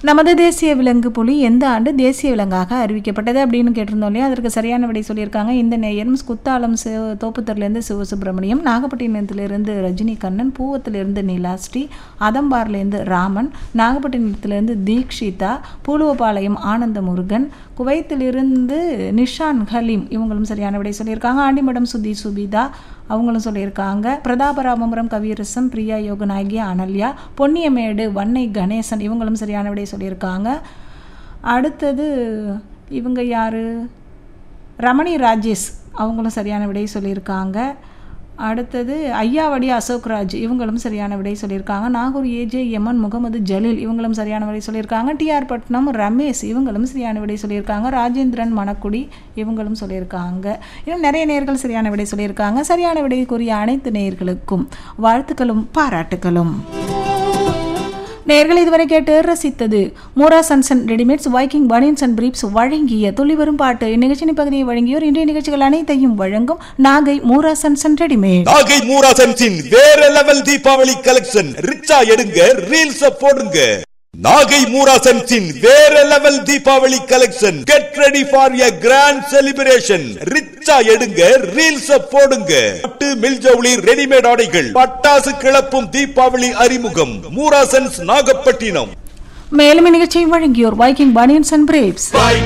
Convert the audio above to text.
நமது தேசிய விலங்கு புலி எந்த ஆண்டு தேசிய விலங்காக அறிவிக்கப்பட்டது அப்படின்னு கேட்டிருந்தோம் இல்லையா அதற்கு சரியான விடை சொல்லியிருக்காங்க இந்த நேயரும் குத்தாலம் சி தோப்புத்தூர்லேருந்து சிவசுப்பிரமணியம் நாகப்பட்டினத்திலிருந்து ரஜினி கண்ணன் பூவத்திலிருந்து நிலாஸ்ரீ அதம்பார்லேருந்து ராமன் நாகப்பட்டினத்திலிருந்து தீக்ஷிதா பூலுவபாளையம் ஆனந்த முருகன் குவைத்திலிருந்து நிஷான் ஹலீம் இவங்களும் சரியான விடை சொல்லியிருக்காங்க ஆண்டிமடம் சுதி சுபிதா அவங்களும் சொல்லியிருக்காங்க பிரதாபராமபுரம் கவியரசம் பிரியா யோகநாயகி அனல்யா பொன்னியமேடு வன்னை கணேசன் இவங்களும் சரியான விடை சொல்லியிருக்காங்க அடுத்தது இவங்க யார் ரமணி ராஜேஷ் அவங்களும் சரியான விடை சொல்லியிருக்காங்க அடுத்தது ஐயாவடி அசோக்ராஜ் இவங்களும் சரியான விடை சொல்லியிருக்காங்க நாகூர் ஏஜே எமன் முகமது ஜலீல் இவங்களும் சரியான விடை சொல்லியிருக்காங்க டிஆர் பட்னம் ரமேஷ் இவங்களும் சரியான விடை சொல்லியிருக்காங்க ராஜேந்திரன் மணக்குடி இவங்களும் சொல்லியிருக்காங்க இன்னும் நிறைய நேர்கள் சரியான விடை சொல்லியிருக்காங்க சரியான விடை கூறிய அனைத்து நேயர்களுக்கும் வாழ்த்துக்களும் பாராட்டுகளும் நேர்கள் இதுவரை கேட்டு ரசித்தது Moora sons readymades Viking banians and briefs வழங்கிய துளி வரும் பாட்டு இந்நிகழ்ச்சியின் பகுதியை வழங்கியோர் இன்றைய நிகழ்ச்சிகள் அனைத்தையும் வழங்கும் நாகை மூரா சன்சன் ரெடிமேட் நாகை மூராசன்ஸின் வேற லெவல் தீபாவளி கலெக்ஷன் ரிச்சா எடுங்க ரீல்ஸ் போடுங்க நாகை மூராசன்ஸின் வேற level Deepavali collection get ready for a grand celebration ரிச்சா எடுங்க ரீல்ஸ் போடுங்க பட்டு மில்ஜவுளி ரெடிமேட் ஆடைகள் பட்டாசு கிளப்பும் தீபாவளி அறிமுகம் மூராசன்ஸ் நாகப்பட்டினம் மேலும் இந்நிகழ்ச்சியை வழங்கியோர் வைக்கிங் பனியன்ஸ் அண்ட் பிரீப்ஸ்